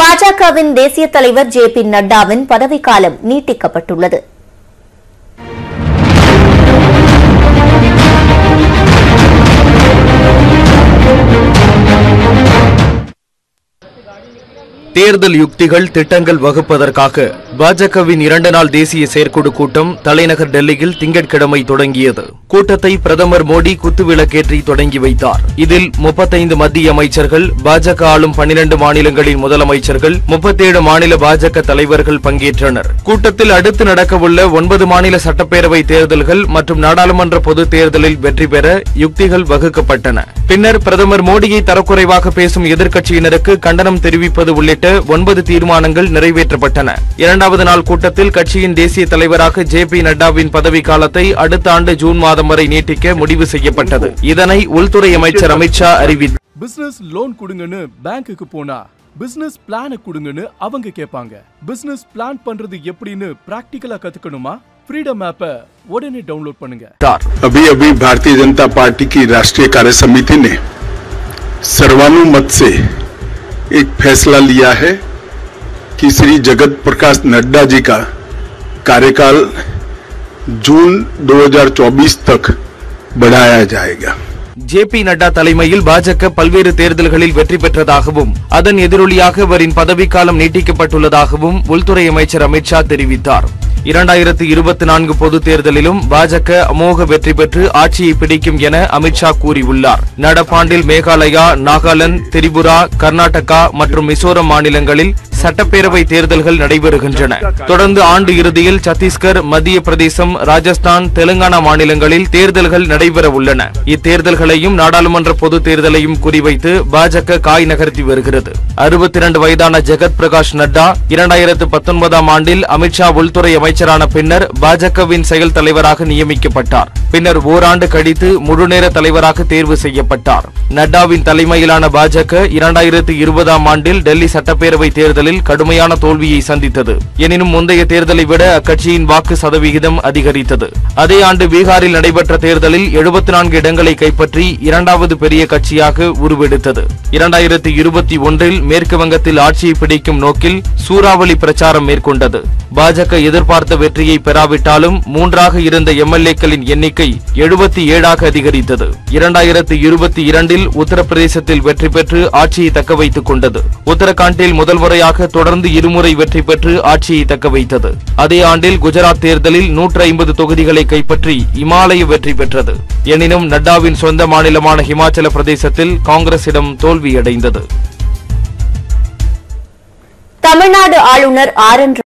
பாஜகவின் தேசிய தலைவர் ஜே பி நட்டாவின் பதவிக்காலம் நீட்டிக்கப்பட்டுள்ளது தேர்தல் யுக்திகள் திட்டங்கள் வகுப்பதற்காக பாஜகவின் இரண்டு நாள் தேசிய செயற்குழு கூட்டம் தலைநகர் டெல்லியில் திங்கட்கிழமை தொடங்கியது கூட்டத்தை பிரதமர் மோடி குத்துவிளக்கேற்றி தொடங்கி வைத்தார் இதில் முப்பத்தைந்து மத்திய அமைச்சர்கள் பாஜக ஆளும் பன்னிரண்டு மாநிலங்களின் முதலமைச்சர்கள் முப்பத்தேழு மாநில பாஜக தலைவர்கள் பங்கேற்றனர் கூட்டத்தில் அடுத்து நடக்கவுள்ள ஒன்பது மாநில சட்டப்பேரவை தேர்தல்கள் மற்றும் நாடாளுமன்ற பொதுத் தேர்தலில் வெற்றி பெற யுக்திகள் வகுக்கப்பட்டன பின்னர் பிரதமர் மோடியை தரக்குறைவாக பேசும் எதிர்க்கட்சியினருக்கு கண்டனம் தெரிவிப்பது உள்ளிட்ட ஒன்பது தீர்மானங்கள் நிறைவேற்றப்பட்டன இரண்டாவது நாள் கூட்டத்தில் கட்சியின் தேசிய தலைவராக ஜே பி நட்டாவின் பதவிக்காலத்தை அடுத்த ஆண்டு ஜூன் மாதம் வரை நீட்டிக்க முடிவு செய்யப்பட்டது இதனை உள்துறை அமைச்சர் அமித்ஷா அறிவித்தார் பிசினஸ் லோன் கொடுங்கன்னு பேங்க்குக்கு போனா பிசினஸ் பிளான கொடுங்கன்னு அவங்க கேட்பாங்க பிசினஸ் பிளான் பண்றது எப்படின்னு பிராக்டிக்கலா கத்துக்கணுமா ஃப்ரீடம் ஆப்பை உடனே டவுன்லோட் பண்ணுங்க अभी अभी भारतीय जनता पार्टी की राष्ट्रीय कार्य समिति ने सर्वानुमत से एक फैसला लिया है कि श्री जगत प्रकाश नड्डा जी का कार्यकाल जून 2024 तक बढ़ाया जाएगा ஜே பி நட்டா தலைமையில் பாஜக பல்வேறு தேர்தல்களில் வெற்றி பெற்றதாகவும் அதன் எதிரொலியாக அவரின் பதவிக்காலம் நீட்டிக்கப்பட்டுள்ளதாகவும் உள்துறை அமைச்சர் அமித்ஷா தெரிவித்தார் இரண்டாயிரத்து இருபத்தி நான்கு பொதுத் தேர்தலிலும் பாஜக அமோக வெற்றி பெற்று ஆட்சியை பிடிக்கும் என அமித்ஷா கூறியுள்ளார் நடப்பாண்டில் மேகாலயா நாகாலாந்து திரிபுரா கர்நாடகா மற்றும் மிசோரம் மாநிலங்களில் சட்டப்பேரவை தேர்தல்கள் நடைபெறுகின்றன தொடர்ந்து ஆண்டு இறுதியில் சத்தீஸ்கர் மத்திய பிரதேசம் ராஜஸ்தான் தெலுங்கானா மாநிலங்களில் தேர்தல்கள் நடைபெற உள்ளன இத்தேர்தல்களையும் நாடாளுமன்ற பொதுத் தேர்தலையும் குறிவைத்து பாஜக காய் நகர்த்தி வருகிறது அறுபத்தி இரண்டு வயதான ஜெகத் பிரகாஷ் நட்டா இரண்டாயிரத்து பத்தொன்பதாம் ஆண்டில் அமித்ஷா உள்துறை அமைச்சரான பின்னர் பாஜகவின் செயல் தலைவராக நியமிக்கப்பட்டார் பின்னர் ஓராண்டு கழித்து முழுநேர தலைவராக தேர்வு செய்யப்பட்டார் நட்டாவின் தலைமையிலான பாஜக இரண்டாயிரத்து இருபதாம் ஆண்டில் டெல்லி சட்டப்பேரவை தேர்தலில் கடுமையான தோல்வியை சந்தித்தது எனினும் முந்தைய தேர்தலை விட அக்கட்சியின் வாக்கு சதவிகிதம் அதிகரித்தது அதே ஆண்டு பீகாரில் நடைபெற்ற தேர்தலில் எழுபத்தி நான்கு இடங்களை கைப்பற்றி இரண்டாவது பெரிய கட்சியாக உருவெடுத்தது இரண்டாயிரத்து இருபத்தி ஒன்றில் மேற்கு வங்கத்தில் ஆட்சியை பிடிக்கும் நோக்கில் சூறாவளி பிரச்சாரம் மேற்கொண்டது பாஜக எதிர்பார்த்த வெற்றியை பெறாவிட்டாலும் மூன்றாக இருந்த எம்எல்ஏக்களின் எண்ணிக்கை எழுபத்தி ஏழாக அதிகரித்தது இரண்டாயிரத்து இருபத்தி இரண்டில் உத்தரப்பிரதேசத்தில் வெற்றி பெற்று ஆட்சியை தக்க வைத்துக் கொண்டது உத்தரகாண்டில் முதல் முறையாக தொடர்ந்து இருமுறை வெற்றி பெற்று ஆட்சியை தக்க வைத்தது அதே ஆண்டில் குஜராத் தேர்தலில் நூற்று ஐம்பது தொகுதிகளை கைப்பற்றி இமாலய வெற்றி பெற்றது எனினும் நட்டாவின் சொந்த மாநிலமான ஹிமாச்சல பிரதேசத்தில் காங்கிரசிடம் தோல்வியடைந்தது தமிழ்நாடு ஆளுநர் ஆர் என்